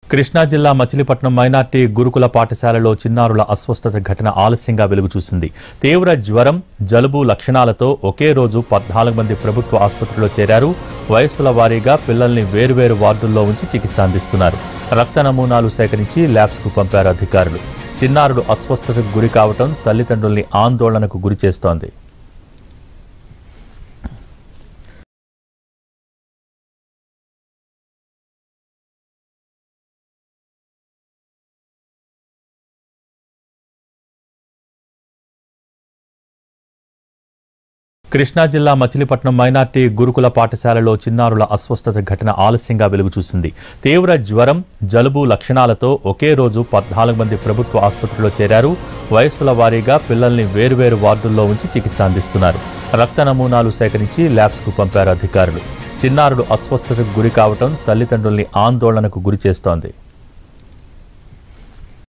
కృష్ణా జిల్లా మచిలీపట్నం మైనార్టీ గురుకుల పాఠశాలలో చిన్నారుల అస్వస్థత ఘటన ఆలస్యంగా వెలుగు చూసింది తీవ్ర జ్వరం జలుబు లక్షణాలతో ఒకే రోజు పద్నాలుగు మంది ప్రభుత్వ ఆసుపత్రిలో చేరారు వయస్సుల వారీగా పిల్లల్ని వేరువేరు వార్డుల్లో ఉంచి చికిత్స అందిస్తున్నారు రక్త నమూనాలు సేకరించి ల్యాబ్స్కు పంపారు అధికారులు చిన్నారుడు అస్వస్థతకు గురి కావటం తల్లిదండ్రుల్ని ఆందోళనకు గురి చేస్తోంది కృష్ణా జిల్లా మచిలీపట్నం మైనార్టీ గురుకుల పాఠశాలలో చిన్నారుల అస్వస్థత ఘటన ఆలస్యంగా వెలుగు చూసింది తీవ్ర జ్వరం జలుబు లక్షణాలతో ఒకే రోజు పద్నాలుగు మంది ప్రభుత్వ ఆసుపత్రిలో చేరారు వయస్సుల వారీగా పిల్లల్ని వేరువేరు వార్డుల్లో ఉంచి చికిత్స అందిస్తున్నారు రక్త నమూనాలు సేకరించి ల్యాబ్స్కు పంపారు అధికారులు చిన్నారుడు అస్వస్థతకు గురి కావటం తల్లిదండ్రుల్ని ఆందోళనకు గురి చేస్తోంది